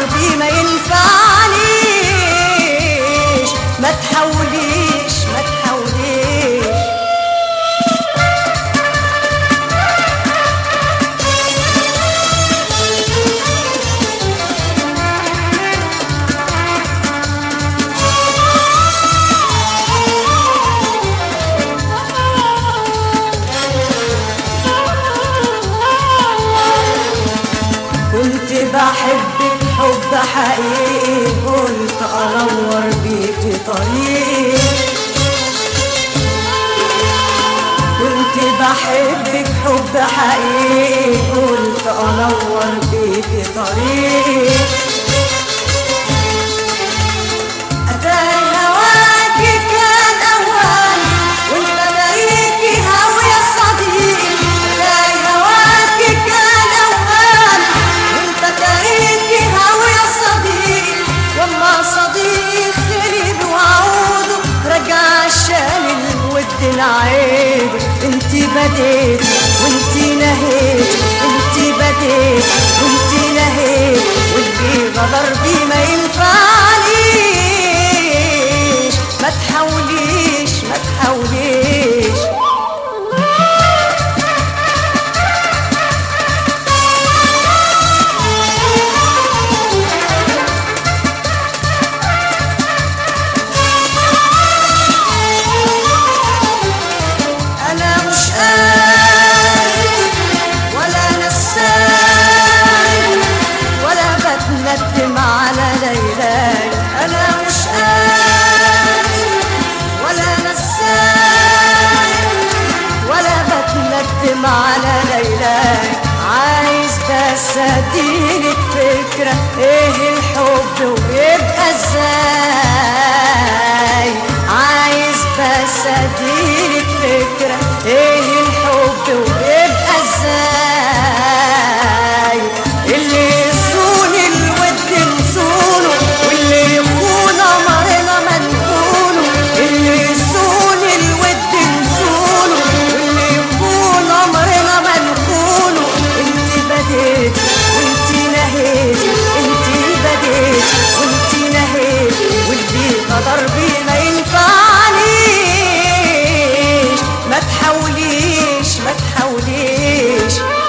ضربي ما ينفعنيش ما تحاوليش ما تحاوليش كنت بحبك حب حقيقي قلت انور بيكي طريقي كنت بحبك حب حقيقي قلت انور بيكي طريقي اتاري هواكي كان اوهامي وانت لاقيكي هوى يا صديقي اتاري هواكي كان اوهامي وانت لاقيكي هوى يا صديقي واما صديقي خلي وعوده رجع شال الود العيب انت بديت وانت نهيت انت بديت وانت نهيت واللي غدر بي ما ينفعنيش ما تحاوليش ما تحاوليش انا مش قاسي ولا نساي ولا بتندم على ليلاي انا مش قاسي ولا نساي ولا بتندم على ليلاي عايز بس اديلك فكرة ايه الحب ويبقى ازاي عايز بس اديلك فكرة ايه الحب ويبقى ازاي اللي يصون الود نصونه واللي يكون قمرنا منقوله اللي يصون الود نصونه واللي يكون قمرنا منقوله انت بديت وانت نهيت انت بديت وانت نهيت واللي قدر بي ما ينفعنيش ما تحاوليش ما تحاوليش